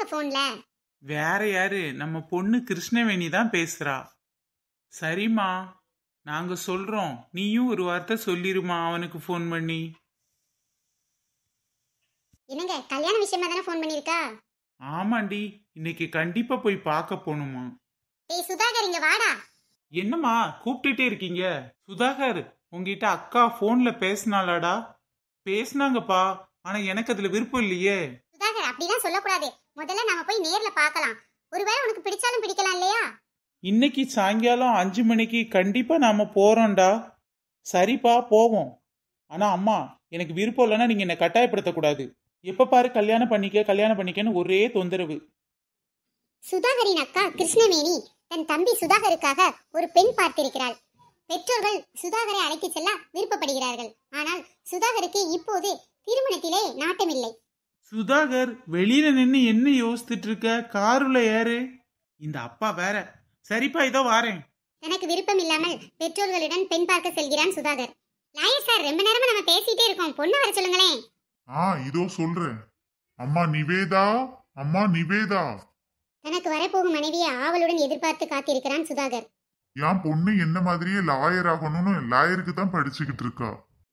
போன்ல வேற யாரு நம்ம பொண்ணு கிருஷ்ணவேணி தான் பேசுறா சரிம்மா நாங்க சொல்றோம் நீயும் ஒரு வார்த்தை சொல்லிருமா அவனுக்கு ஃபோன் பண்ணி என்னங்க கல்யாண விஷயமா தானே ஃபோன் பண்ணிருக்கா ஆமாண்டி இன்னைக்கு கண்டிப்பா போய் பார்க்க போகணுமா டேய் சுதாகர் இங்க வாடா என்னம்மா கூப்பிட்டுட்டே இருக்கீங்க சுதாகர் உங்ககிட்ட அக்கா ஃபோன்ல பேசினாளாடா பேசினாங்கப்பா ஆனா எனக்கு அதுல விருப்பம் இல்லையே சுதாகர் அப்படிலாம் சொல்லக்கூடாது முதல்ல நாம போய் நேர்ல பார்க்கலாம் ஒருவேளை உனக்கு பிடிச்சாலும் பிடிக்கலாம் இல்லையா இன்னைக்கு சாயங்காலம் அஞ்சு மணிக்கு கண்டிப்பா நாம போறோம்டா சரிப்பா போவோம் ஆனா அம்மா எனக்கு விருப்பம் இல்லைன்னா நீங்க என்னை கட்டாயப்படுத்தக்கூடாது எப்ப பாரு கல்யாணம் பண்ணிக்க கல்யாணம் பண்ணிக்கன்னு ஒரே தொந்தரவு சுதாகரின் அக்கா கிருஷ்ணவேணி தன் தம்பி சுதாகருக்காக ஒரு பெண் பார்த்திருக்கிறாள் பெற்றோர்கள் சுதாகரை அழைத்துச் செல்ல விருப்பப்படுகிறார்கள் ஆனால் சுதாகருக்கு இப்போது திருமணத்திலே நாட்டமில்லை சுதாகர் வெளியில நின்னு என்ன யோசிச்சுட்டு இருக்க காருல ஏறு இந்த அப்பா வேற சரிப்பா இதோ வாரேன் தனக்கு விருப்பம் இல்லாமல் பெற்றோர்களுடன் பெண் பார்க்க செல்கிறான் சுதாகர் லாயர் சார் ரொம்ப நேரமா நம்ம பேசிட்டே இருக்கோம் பொண்ணு வர சொல்லுங்களேன் ஆ இதோ சொல்றேன் அம்மா நிவேதா அம்மா நிவேதா தனக்கு வரப்போகும் மனைவியை ஆவலுடன் எதிர்பார்த்து காத்திருக்கிறான் சுதாகர் என் பொண்ணு என்ன மாதிரியே லாயர் ஆகணும்னு லாயருக்கு தான் படிச்சுக்கிட்டு இருக்கா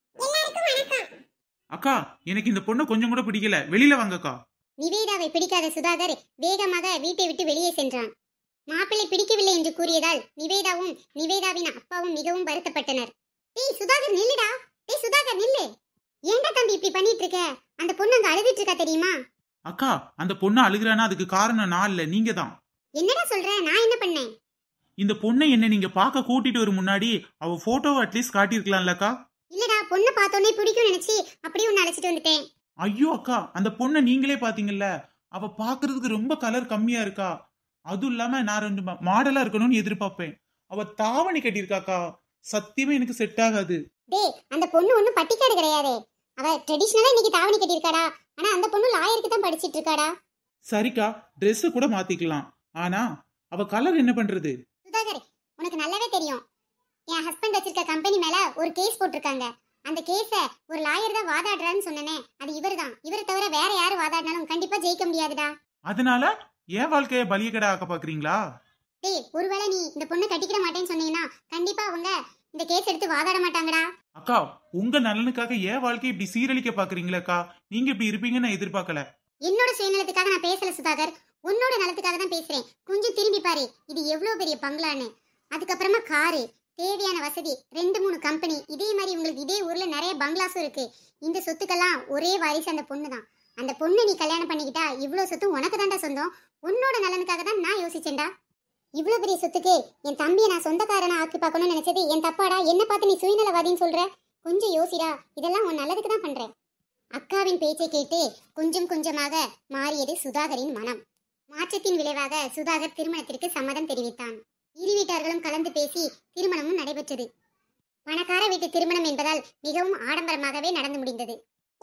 அக்கா எனக்கு இந்த பொண்ணு கொஞ்சம் கூட பிடிக்கல வெளியில வாங்கக்கா நிவேதாவை பிடிக்காத சுதாகர் வேகமாக வீட்டை விட்டு வெளியே சென்றான் மாப்பிள்ளை பிடிக்கவில்லை என்று கூறியதால் நிவேதாவும் நிவேதாவின் அப்பாவும் மிகவும் வருத்தப்பட்டனர் டேய் சுதாகர் நில்லுடா டேய் சுதாகர் நில்லு ஏன்டா தம்பி இப்படி பண்ணிட்டு இருக்க அந்த பொண்ணு அங்க அழுதுட்டு இருக்கா தெரியுமா அக்கா அந்த பொண்ணு அழுகுறானா அதுக்கு காரணம் நான் இல்ல நீங்க தான் என்னடா சொல்ற நான் என்ன பண்ணேன் இந்த பொண்ணை என்ன நீங்க பார்க்க கூட்டிட்டு வரும் முன்னாடி அவ போட்டோவை அட்லீஸ்ட் காட்டியிருக்கலாம்லக்கா இல்லடா பொண்ணை பார்த்தோன்னே பிடிக்கும் நினைச்சு அப்படியே உன்னை அழைச்சிட்டு வந்துட்டேன் ஐயோ அக்கா அந்த பொண்ணை நீங்களே பாத்தீங்கல்ல அவ பாக்குறதுக்கு ரொம்ப கலர் கம்மியா இருக்கா அதுவும் இல்லாம நான் ரெண்டு மாடலா இருக்கணும்னு எதிர்பார்ப்பேன் அவ தாவணி கட்டியிருக்காக்கா சத்தியமா எனக்கு செட் ஆகாது டேய் அந்த பொண்ணு ஒன்றும் பட்டிக்காடு கிடையாதே அவ ட்ரெடிஷ்னலா இன்னைக்கு தாவணி கட்டியிருக்காடா ஆனா அந்த பொண்ணு லாயருக்கு தான் படிச்சிட்டு இருக்காடா சரிக்கா Dress கூட மாத்திக்கலாம் ஆனா அவ கலர் என்ன பண்றது சுதாகர் உனக்கு நல்லாவே தெரியும் என் ஹஸ்பண்ட் வச்சிருக்க கம்பெனி மேல ஒரு கேஸ் போட்டிருக்காங்க அந்த கேஸ ஒரு லாயர் தான் வாதாடுறான்னு சொன்னனே அது இவர்தான் இவரை தவிர வேற யாரு வாதாடினாலும் கண்டிப்பா ஜெயிக்க முடியாதுடா அதனால என் வாழ்க்கைய பலியக்கடை ஆக்க பாக்குறீங்களா டேய் ஒருவேளை நீ இந்த பொண்ணு கட்டிக்கிட மாட்டேன்னு சொன்னீங்கன்னா கண்டிப்பா அவங்க இந்த கேஸ் எடுத்து வாதாட மாட்டாங்கடா அக்கா உங்க நலனுக்காக என் வாழ்க்கையை இப்படி சீரழிக்க பாக்குறீங்களேக்கா நீங்க இப்படி இருப்பீங்கன்னு நான் எதிர்பார்க்கல என்னோட சுயநலத்துக்காக நான் பேசல சுதாகர் உன்னோட நலத்துக்காக தான் பேசுறேன் கொஞ்சம் திரும்பி பாரு இது எவ்வளவு பெரிய பங்களான்னு அதுக்கப்புறமா காரு தேவையான வசதி ரெண்டு மூணு கம்பெனி இதே மாதிரி உங்களுக்கு இதே ஊர்ல நிறைய பங்களாஸும் இருக்கு இந்த சொத்துக்கெல்லாம் ஒரே வாரிசு அந்த பொண்ணு தான் அந்த பொண்ணை நீ கல்யாணம் பண்ணிக்கிட்டா இவ்வளவு சொத்தும் உனக்கு தான்டா சொந்தம் உன்னோட நலனுக்காக தான் நான் யோசிச்சேன்டா இவ்வளவு பெரிய சொத்துக்கு என் தம்பியை நான் சொந்தக்காரனா ஆக்கி பார்க்கணும்னு நினைச்சது என் தப்பாடா என்ன பார்த்து நீ சுயநலவாதின்னு சொல்ற கொஞ்சம் யோசிடா இதெல்லாம் உன் நல்லதுக்கு தான் பண்றேன் அக்காவின் பேச்சை கேட்டு கொஞ்சம் கொஞ்சமாக மாறியது சுதாகரின் மனம் மாற்றத்தின் விளைவாக சுதாகர் திருமணத்திற்கு சம்மதம் தெரிவித்தான் இரு வீட்டார்களும் கலந்து பேசி திருமணமும் நடைபெற்றது பணக்கார வீட்டு திருமணம் என்பதால் மிகவும் ஆடம்பரமாகவே நடந்து முடிந்தது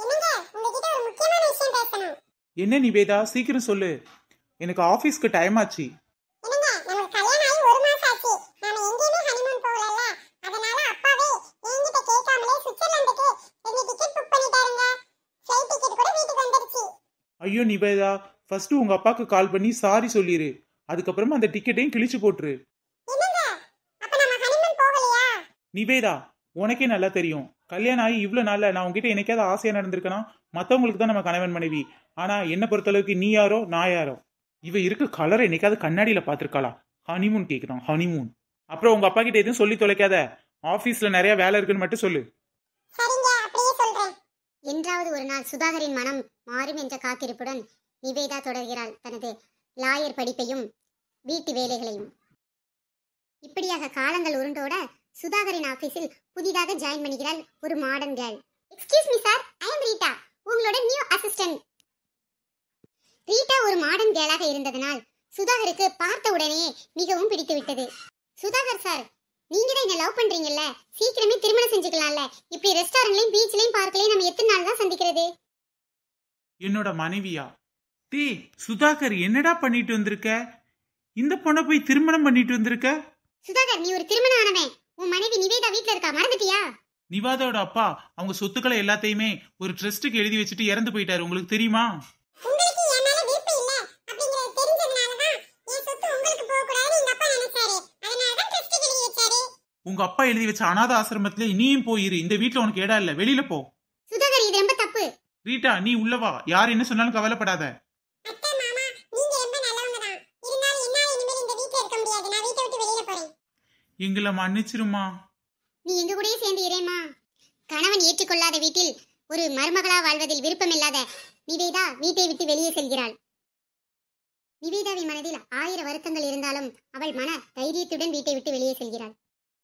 என்ன நிவேதா சீக்கிரம் சொல்லு எனக்கு ஆபீஸ்க்கு டைம் ஆச்சு ஐயோ நிவேதா ஃபர்ஸ்ட் உங்க அப்பாக்கு கால் பண்ணி சாரி சொல்லிரு அதுக்கப்புறமா அந்த டிக்கெட்டையும் கிழிச்சு போட்டுரு நிவேதா உனக்கே நல்லா தெரியும் கல்யாணம் ஆகி இவ்வளவு நாள்ல நான் உங்ககிட்ட என்னைக்காவது ஆசையா நடந்திருக்கனா மத்தவங்களுக்கு தான் நம்ம கணவன் மனைவி ஆனா என்ன பொறுத்தளவுக்கு நீ யாரோ நான் யாரோ இவ இருக்க கலரை என்னைக்காவது கண்ணாடியில பாத்திருக்காளா ஹனிமூன் கேக்குறான் ஹனிமூன் அப்புறம் உங்க அப்பா கிட்ட எதுவும் சொல்லி தொலைக்காத ஆபீஸ்ல நிறைய வேலை இருக்குன்னு மட்டும் சொல்லு என்றாவது ஒரு நாள் சுதாகரின் மனம் மாறும் என்ற காத்திருப்புடன் நிவேதா தொடர்கிறாள் தனது லாயர் படிப்பையும் வீட்டு வேலைகளையும் இப்படியாக காலங்கள் உருண்டோட சுதாகரின் ஆபீஸில் புதிதாக ஜாயின் பண்ணுகிறாள் ஒரு modern girl excuse me sir I am Rita உங்களோட நியூ அசிஸ்டன்ட் ரீட்டா ஒரு மாடர்ன் கேர்ளாக இருந்ததனால் சுதாகருக்கு பார்த்த உடனே மிகவும் பிடித்து விட்டது சுதாகர் சார் நீங்க தான் என்ன லவ் பண்றீங்கல்ல சீக்கிரமே திருமணம் செஞ்சுக்கலாம்ல இப்படி ரெஸ்டாரண்ட்லயும் பீச்லயும் பார்க்லயும் நம்ம எத்தனை நாள் தான் சந்திக்கிறது என்னோட மனைவியா டே சுதாகர் என்னடா பண்ணிட்டு வந்திருக்க இந்த பொண்ணை போய் திருமணம் பண்ணிட்டு வந்திருக்க சுதாகர் நீ ஒரு திருமணம் ஆனவன் உன் மனைவி நிவேதா வீட்ல இருக்கா மறந்துட்டியா நிவாதாவோட அப்பா அவங்க சொத்துக்களை எல்லாத்தையுமே ஒரு ட்ரஸ்ட்டுக்கு எழுதி வச்சுட்டு இறந்து போயிட்டாரு உங்களுக்கு தெரியுமா உங்களுக்கு என் மேல விருப்பம் இல்ல அப்படி உங்க அப்பா எழுதி வச்ச அனாத ஆசிரமத்துல நீயும் போயிரு இந்த வீட்ல உனக்கு இடம் இல்ல வெளியில போ சுதாகர் இது ரொம்ப தப்பு ரீட்டா நீ உள்ள வா யார் என்ன சொன்னாலும் கவலைப்படாத அத்தை மாமா நீங்க ரொம்ப நல்லவங்க தான் இருந்தாலும் என்னால இனிமேல் இந்த வீட்ல இருக்க முடியாது நான் வீட்டை விட்டு வெளியில போறேன் எங்களை மன்னிச்சிருமா நீ எங்க கூடயே சேர்ந்து இரேமா கணவன் ஏற்றுக்கொள்ளாத வீட்டில் ஒரு மருமகளா வாழ்வதில் விருப்பமில்லாத நிவேதா வீட்டை விட்டு வெளியே செல்கிறாள் நிவேதாவின் மனதில் ஆயிரம் வருத்தங்கள் இருந்தாலும் அவள் மன தைரியத்துடன் வீட்டை விட்டு வெளியே செல்கிறாள்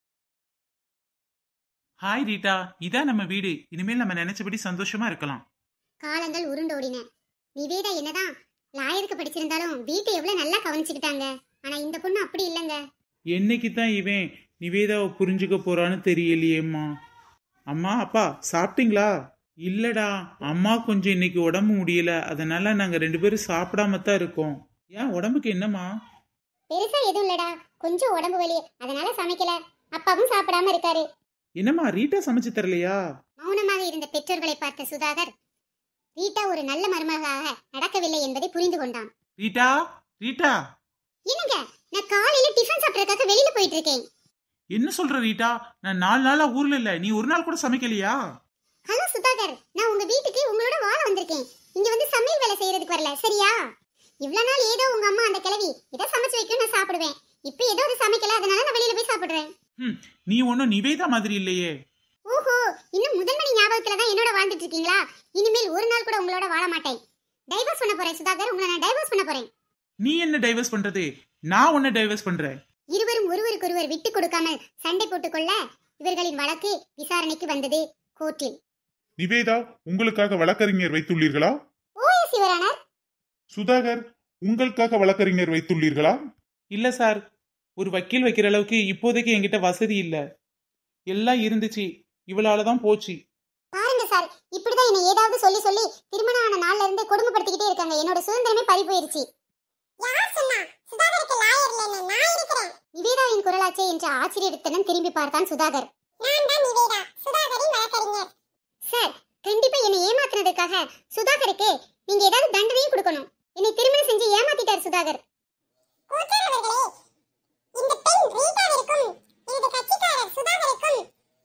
ஹாய் ரீட்டா இதான் நம்ம வீடு இனிமேல் நம்ம நினைச்சபடி சந்தோஷமா இருக்கலாம் காலங்கள் உருண்டோடின நிவேதா என்னதான் லாயருக்கு படிச்சிருந்தாலும் வீட்டை எவ்வளவு நல்லா கவனிச்சுக்கிட்டாங்க ஆனா இந்த பொண்ணு அப்படி இல்லைங்க என்னைக்கு தான் இவன் நிவேதாவை புரிஞ்சுக்க போறான்னு தெரியலையேம்மா அம்மா அப்பா சாப்பிட்டீங்களா இல்லடா அம்மா கொஞ்சம் இன்னைக்கு உடம்பு முடியல அதனால நாங்க ரெண்டு பேரும் சாப்பிடாம தான் இருக்கோம் ஏன் உடம்புக்கு என்னம்மா பெருசா எதுவும் இல்லடா கொஞ்சம் உடம்பு வலி அதனால சமைக்கல அப்பாவும் சாப்பிடாம இருக்காரு என்னம்மா ரீட்டா சமைச்சு தரலையா மௌனமாக இருந்த பெற்றோர்களை பார்த்த சுதாகர் ரீட்டா ஒரு நல்ல மருமகளாக நடக்கவில்லை என்பதை புரிந்து கொண்டான் ரீட்டா ரீட்டா என்னங்க நான் காலையில டிஃபன் சாப்பிடறதுக்காக வெளியில போயிட்டு இருக்கேன் என்ன சொல்ற ரீட்டா நான் நாலு நாளா ஊர்ல இல்ல நீ ஒரு நாள் கூட சமைக்கலையா ஹலோ சுதாகர் நான் உங்க வீட்டுக்கு உங்களோட வாழ வந்திருக்கேன் இங்க வந்து சமையல் வேலை செய்யறதுக்கு வரல சரியா இவ்வளவு நாள் ஏதோ உங்க அம்மா அந்த கிழவி இதை சமைச்சு வைக்கும் நான் சாப்பிடுவேன் இப்போ ஏதோ அது சமைக்கல அதனால நான் வெளியில போய் சாப்பிடுறேன் ம் நீ ஒன்றும் நிவேதா மாதிரி இல்லையே ஓஹோ இன்னும் முதன்மணி ஞாபகத்துல தான் என்னோட வாழ்ந்துட்டு இருக்கீங்களா இனிமேல் ஒரு நாள் கூட உங்களோட வாழ மாட்டேன் டைவர்ஸ் பண்ண போறேன் சுதாகர் உங்களை நான் டைவர்ஸ் பண்ண போறேன் நீ என்ன டைவர்ஸ் பண்றது நான் உன்னை டைவர்ஸ் பண்றேன் இருவரும் ஒருவருக்கொருவர் விட்டு கொடுக்காமல் சண்டை போட்டுக்கொள்ள இவர்களின் வழக்கு விசாரணைக்கு வந்தது கோர்ட்டில் நிவேதா உங்களுக்காக வழக்கறிஞர் வைத்துள்ளீர்களா ஓஎஸ் யுவரானர் சுதாகர் உங்களுக்காக வழக்கறிஞர் வைத்துள்ளீர்களா இல்ல சார் ஒரு வக்கீல் வைக்கிற அளவுக்கு இப்போதைக்கு என்கிட்ட வசதி இல்ல எல்லாம் இருந்துச்சு இவளால தான் போச்சு பாருங்க சார் இப்படிதான் என்ன ஏதாவது சொல்லி சொல்லி திருமணம் ஆன நாள்ல இருந்து கொடுமைப்படுத்திக்கிட்டே இருக்காங்க என்னோட சுதந்திரமே பறி போயிருச்சு யார் சொன்னா சுதாகருக்கு லாயர் இல்லைன்னு நான் இருக்கிறேன் நிவேதாவின் குரலாச்சே என்ற ஆச்சரியத்துடன் திரும்பி பார்த்தான் சுதாகர் நான் தான் நிவேதா சுதாகரின் வழக்கறிஞர் சார் கண்டிப்பா என்னை ஏமாத்துனதுக்காக சுதாகருக்கு நீங்க ஏதாவது தண்டனையும் கொடுக்கணும் என்னை திருமணம் செஞ்சு ஏமாத்திட்டார் சுதாகர் கூற்றார் அவர்களே இந்த பெண் ரீட்டாவிற்கும் எனது கட்சிக்காரர் சுதாகருக்கும்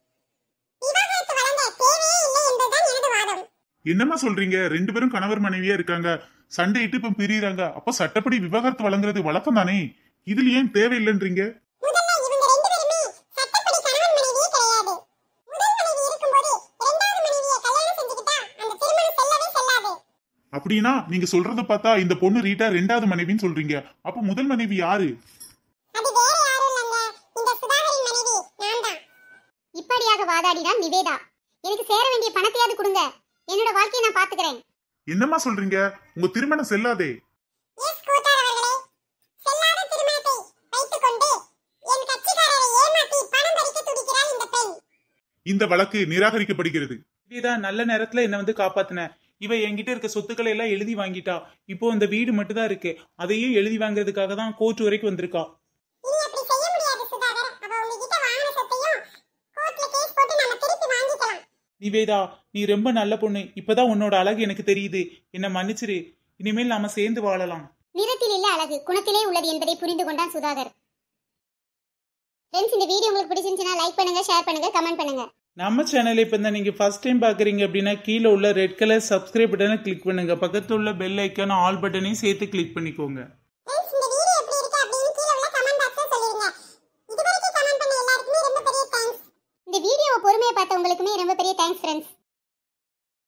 விவாகரத்து வழங்க தேவையே இல்லை என்பதுதான் எனது வாதம் என்னம்மா சொல்றீங்க ரெண்டு பேரும் கணவர் மனைவியா இருக்காங்க சண்டையிட்டு இப்ப பிரியறாங்க அப்ப சட்டப்படி விவாகரத்து வழங்குறது வழக்கம் தானே இதுல ஏன் தேவையில்லைன்றீங்க முதல்ல இவங்க ரெண்டு பேருமே சட்டப்படி கணவன் மனைவியே கிடையாது முதல் மனைவி இருக்கும்போது இரண்டாவது மனைவியை கல்யாணம் செஞ்சுக்கிட்டா அந்த திருமணம் செல்லவே செல்லாது அப்படின்னா நீங்க சொல்றத பார்த்தா இந்த பொண்ணு ரீட்டா ரெண்டாவது மனைவின்னு சொல்றீங்க அப்ப முதல் மனைவி யாரு அது வேற யாரும் இல்லைங்க இந்த சுதாகரின் மனைவி நான் தான் இப்படியாக வாதாடினான் நிவேதா எனக்கு சேர வேண்டிய பணத்தையாவது கொடுங்க என்னோட வாழ்க்கையை நான் பாத்துக்கிறேன் என்னம்மா சொல்றீங்க உங்க திருமணம் செல்லாதே எஸ் கூத்தார் அவர்களே செல்லாத திருமணத்தை வைத்துக்கொண்டு என் கட்சிக்காரரை ஏமாத்தி பணம் பறிக்க துடிக்கிறாள் இந்த பெண் இந்த வழக்கு நிராகரிக்கப்படுகிறது நிவேதா நல்ல நேரத்துல என்ன வந்து காப்பாத்தின இவ என்கிட்ட இருக்க சொத்துக்களை எல்லாம் எழுதி வாங்கிட்டா இப்போ இந்த வீடு மட்டும் தான் இருக்கு அதையும் எழுதி வாங்குறதுக்காக தான் கோர்ட் வரைக்கும் வந்திருக்கா இனி அப்படி செய்ய முடியாது சுதாகர் அவ உங்ககிட்ட வாங்கின சொத்தையும் கோர்ட்ல கேஸ் போட்டு நம்ம திருப்பி வாங்கிக்கலாம் நிவேதா நீ ரொம்ப நல்ல பொண்ணு இப்பதான் உன்னோட அழகு எனக்கு தெரியுது என்ன மன்னிச்சிரு இனிமேல் நாம சேர்ந்து வாழலாம் நிறத்தில் இல்ல அழகு குணத்திலே உள்ளது என்பதை புரிந்து கொண்டான் சுதாகர் ஃப்ரெண்ட்ஸ் இந்த வீடியோ உங்களுக்கு பிடிச்சிருந்துச்சுன்னா லைக் பண்ணுங்க ஷேர் பண்ணுங்க கமெண்ட் பண்ணுங்க நம்ம சேனலை இப்போ தான் நீங்கள் ஃபர்ஸ்ட் டைம் பார்க்குறீங்க அப்படின்னா கீழே உள்ள ரெட் கலர் சப்ஸ்கிரைப் பட்டனை கிளிக் பண்ணுங்க பக்கத்தில் உள்ள பெல் ஐக்கான ஆல் பட்டனையும் சேர்த்து கிளிக் பண்ணிக்கோங்க ஃப்ரெண்ட்ஸ் இந்த வீடியோ எப்படி இருக்கு அப்படின்னு கீழே உள்ள கமெண்ட் பாக்ஸ்ல சொல்லிருங்க இதுவரைக்கும் கமெண்ட் பண்ண எல்லாருக்குமே ரொம்ப பெரிய தேங்க்ஸ் இந்த வீடியோவை பொறுமையை பார்த்த உங்களுக்குமே ரொம்ப பெரிய தேங்க்ஸ் ஃப்ரெண்ட்ஸ்